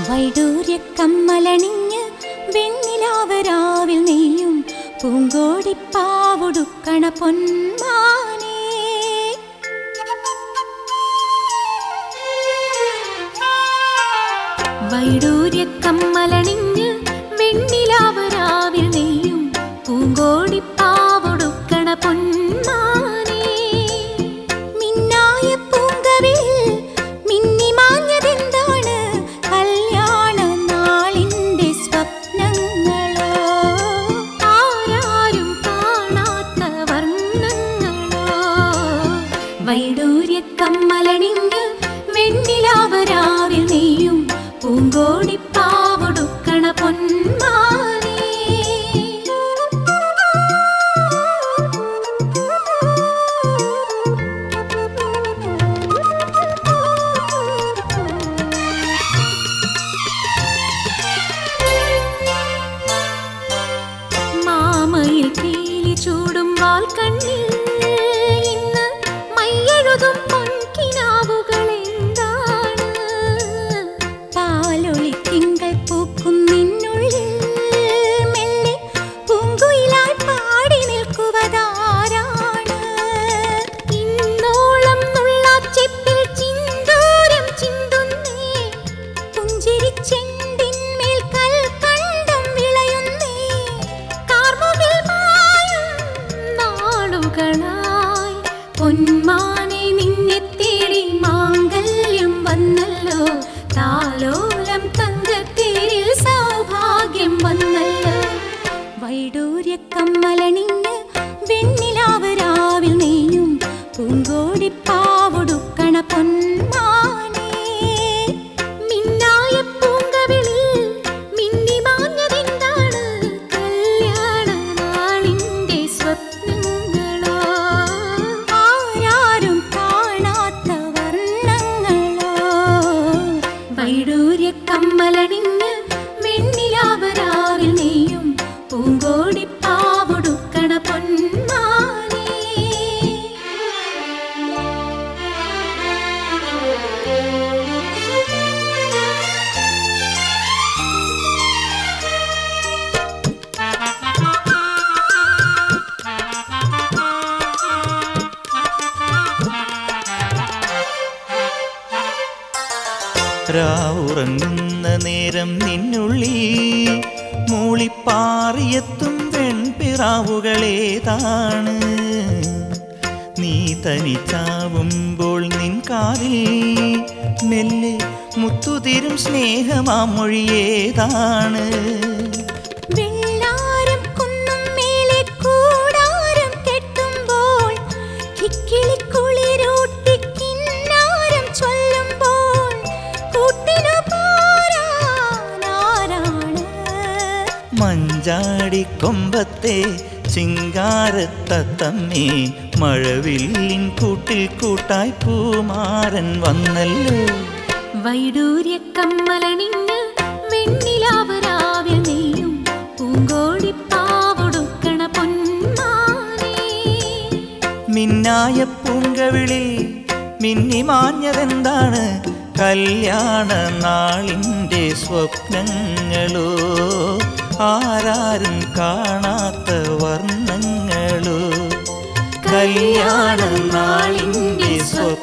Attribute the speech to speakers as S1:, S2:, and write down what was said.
S1: വൈഡൂര്യ കമ്മലണിഞ്ഞ് വെണ്ണിലാവരാവിൽ നെയ്യും പൂങ്കോടിപ്പാവുടുക്കണ പൊന്മാനേ വൈഡൂര്യ കമ്മലണിഞ്ഞ് വെണ്ണിലാവരാവിൽ നെയ്യും പൂങ്കോടിപ്പാവുടുക്കണ പൊന്മാനേ മിന്നായ പൂങ്കവിൽ മിന്നിമാഞ്ഞതെന്താണ് കല്യാണ നാളിന്റെ സ്വപ്നങ്ങളോ ആരാരും കാണാത്ത വർണ്ണങ്ങളോ വൈഡൂര്യ കമ്മലണിഞ്ഞ് വെണ്ണിലാവരാവിൽ നെയ്യും പൂങ്കോടിപ്പാവൊടുക്കണ പൊന്മാനേ മാമയിൽ പീലി ചൂടും വാൽ കണ്ണിൽ ഇന്ന് മയ്യെഴുതും പൊൻകിനാവുകൾ എന്താണ് പാലൊളി തിങ്കൾ പൂക്കും നിന്നുള്ളിൽ മെല്ലെ പൂങ്കുയിലായി പാടി നിൽക്കുവതാരാണ് ഇന്നോളം നുള്ളാച്ചെപ്പിൽ ചിന്തൂരം ചിന്തുന്നേ പുഞ്ചിരിച്ചെണ്ടിന്മേൽ കൽക്കണ്ടം വിളയുന്നേ കാർമുകിൽ മായും നാളുകളായി പൊന്മാനെ നിന്നെ തേടി മാംഗല്യം വന്നല്ലോ താലോലം തങ്കത്തേരിൽ സൗഭാഗ്യം വന്നല്ലോ വൈഡൂര്യ കമ്മലണിഞ്ഞ് വെണ്ണിലാവരാവിൽ നെയ്യും പൂങ്കോടിപ്പാവൊടുക്കണ പൊന്മാനേ മിന്നായ പൂങ്കവിളിൽ മിന്നിമാഞ്ഞതെന്താണ് കല്യാണ നാളിന്റെ സ്വപ്നങ്ങളോ ആരാരും കാണാത്ത വർണ്ണങ്ങളോ വൈഡൂര്യ കമ്മലണിഞ്ഞ് വെണ്ണിലാവരാവിൽ നെയ്യും പൂങ്കോടിപ്പാവൊടുക്കണ പൊന്മാനേ
S2: രാവുറങ്ങുന്ന നേരം നിന്നുള്ളിൽ മൂളിപ്പാറിയെത്തും പെൺപിറാവുകളേതാണ് നീ തനിച്ചാവുമ്പോൾ നിൻ കാതിൽ മെല്ലെ മുത്തുതിരും സ്നേഹമാം മൊഴിയേതാണ്
S1: വെള്ളാരം കുന്നും മേലെ കൂടാരം കെട്ടുമ്പോൾ കിക്കിളിക്കുളിരൂട്ടി കിന്നാരം ചൊല്ലുമ്പോൾ കൂട്ടിനു പോരാനാരാണ്
S2: മഞ്ചാടിക്കൊമ്പത്തെ ചിങ്കാരത്തത്തമ്മേ മഴവില്ലിൻ കൂട്ടിൽ കൂട്ടായി പൂമാരൻ വന്നല്ലോ
S1: വൈഡൂര്യ കമ്മലണിഞ്ഞ് വെണ്ണിലാവരാവിൽ നെയ്യും പൂങ്കോടിപ്പാവൊടുക്കണ പൊന്മാനേ
S2: മിന്നായ പൂങ്കവിളിൽ മിന്നിമാഞ്ഞതെന്താണ് കല്യാണ നാളിൻ്റെ സ്വപ്നങ്ങളോ ആരാരും കാണാത്ത വർണ്ണങ്ങളോ കല്യാണ നാളിൻ്റെ സ്വപ്നങ്ങളോ